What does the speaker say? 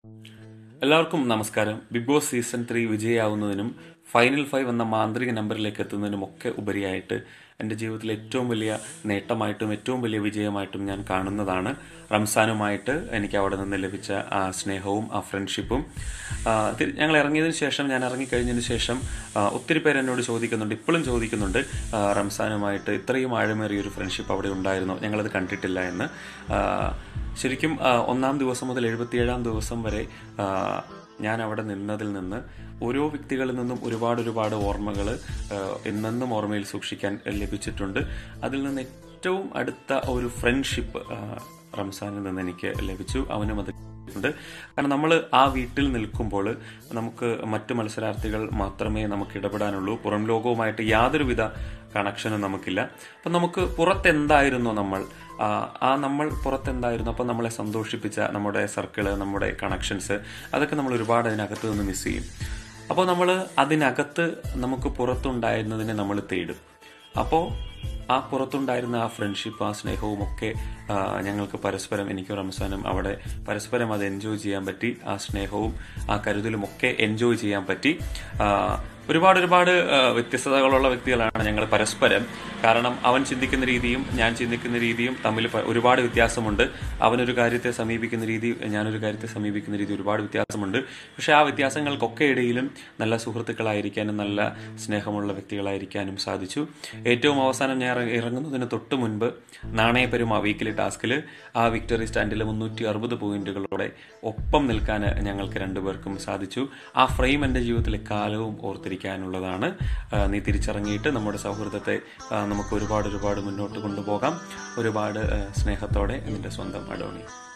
എല്ലാവർക്കും നമസ്കാരം big boss season three വിജയാവുന്നതിനും ഫൈനൽ ഫൈവ് എന്ന മാന്ത്രിക നമ്പറിലേക്ക് എത്തുന്നതിനും ഒക്കെ ഉപരിയായിട്ട് എൻ്റെ ജീവിതത്തിലെ ഏറ്റവും വലിയ നേട്ടമായിട്ടും ഏറ്റവും വലിയ വിജയമായിട്ടും ഞാൻ കാണുന്നതാണ് റംസാനുമായിട്ട് എനിക്ക് അവിടെ നിന്ന് ലഭിച്ച ആ സ്നേഹവും ആ ഫ്രണ്ട്ഷിപ്പും ആ, തി- ഞങ്ങൾ ഇറങ്ങിയതിന് ശേഷം ഞാൻ ഇറങ്ങിക്കഴിഞ്ഞതിന് ശേഷം ആ, ഒത്തിരി പേര് എന്നോട് ചോദിക്കുന്നുണ്ട് ഇപ്പോഴും ചോദിക്കുന്നുണ്ട് ആ, റംസാനുമായിട്ട് ഇത്രയും ആഴമേറിയ ഒരു ഫ്രണ്ട്ഷിപ്പ് അവിടെ ഉണ്ടായിരുന്നോ ഞങ്ങളത് കണ്ടിട്ടില്ല എന്ന് ആ, ശരിക്കും ആ, ഒന്നാം ദിവസം മുതൽ എഴുപത്തിയേഴാം ദിവസം വരെ ആ, ഞാൻ അവിടെ നിന്നതിൽ നിന്ന് ഓരോ വ്യക്തികളിൽ നിന്നും ഒരുപാട് ഒരുപാട് ഓർമ്മകൾ എന്നെന്നും ഓർമ്മയിൽ സൂക്ഷിക്കാൻ ലഭിച്ചിട്ടുണ്ട് അതിൽ നിന്ന് ഏറ്റവും അടുത്ത ഒരു ഫ്രണ്ട്ഷിപ്പ് റംസാനിൽ നിന്ന് എനിക്ക് ലഭിച്ചു അവനും അത് ഉണ്ട് കാരണം നമ്മൾ ആ വീട്ടിൽ നിൽക്കുമ്പോൾ നമുക്ക് മറ്റു മത്സരാർത്ഥികൾ മാത്രമേ നമുക്ക് ഇടപെടാനുള്ളൂ പുറം ലോകവുമായിട്ട് യാതൊരുവിധ കണക്ഷനും നമുക്കില്ല അപ്പം നമുക്ക് പുറത്തെന്തായിരുന്നോ നമ്മൾ ആ, ആ നമ്മൾ പുറത്തെന്തായിരുന്നു അപ്പം നമ്മളെ സന്തോഷിപ്പിച്ച നമ്മുടെ സർക്കിള് നമ്മുടെ കണക്ഷൻസ് അതൊക്കെ നമ്മൾ ഒരുപാട് അതിനകത്ത് നിന്ന് മിസ് ചെയ്യും അപ്പോൾ നമ്മൾ അതിനകത്ത് നമുക്ക് പുറത്തുണ്ടായിരുന്നതിനെ നമ്മൾ തേടും അപ്പോൾ ആ പുറത്തുണ്ടായിരുന്ന ആ ഫ്രണ്ട്ഷിപ്പ് ആ സ്നേഹവും ഒക്കെ ആ, ഞങ്ങൾക്ക് പരസ്പരം എനിക്ക് റംസാനും അവിടെ പരസ്പരം അത് എൻജോയ് ചെയ്യാൻ പറ്റി ആ സ്നേഹവും ആ കരുതലും ഒക്കെ എൻജോയ് ചെയ്യാൻ പറ്റി ആ, ഒരുപാട് ഒരുപാട് ആ, വ്യത്യസ്തതകളുള്ള വ്യക്തികളാണ് ഞങ്ങൾ പരസ്പരം കാരണം അവൻ ചിന്തിക്കുന്ന രീതിയും ഞാൻ ചിന്തിക്കുന്ന രീതിയും തമ്മിൽ പ- ഒരുപാട് വ്യത്യാസമുണ്ട് അവനൊരു കാര്യത്തെ സമീപിക്കുന്ന രീതി ഞാനൊരു കാര്യത്തെ സമീപിക്കുന്ന രീതി ഒരുപാട് വ്യത്യാസമുണ്ട് പക്ഷെ ആ വ്യത്യാസങ്ങൾക്കൊക്കെ ഇടയിലും നല്ല സുഹൃത്തുക്കളായിരിക്കാനും നല്ല സ്നേഹമുള്ള വ്യക്തികളായിരിക്കാനും സാധിച്ചു ഏറ്റവും അവസാനം ഞാൻ ഇറ- ഇറങ്ങുന്നതിന് തൊട്ട് മുൻപ് നാണയപെരുമ വീക്കിലി ടാസ്കിൽ ആ വിക്ടറി സ്റ്റാൻഡിൽ മുന്നൂറ്റി അറുപത് പോയിന്റുകളോടെ ഒപ്പം നിൽക്കാൻ ഞങ്ങൾക്ക് രണ്ടുപേർക്കും സാധിച്ചു ആ ഫ്രെയിം എൻ്റെ ജീവിതത്തിലെ കാലവും ഓർത്തിരിക്കാനുള്ളതാണ് ആ, നീ തിരിച്ചിറങ്ങിയിട്ട് നമ്മുടെ സൗഹൃദത്തെ ആ, നമുക്ക് ഒരുപാട് ഒരുപാട് മുന്നോട്ട് കൊണ്ടുപോകാം ഒരുപാട് ആ, സ്നേഹത്തോടെ നിന്റെ സ്വന്തം അഡോണി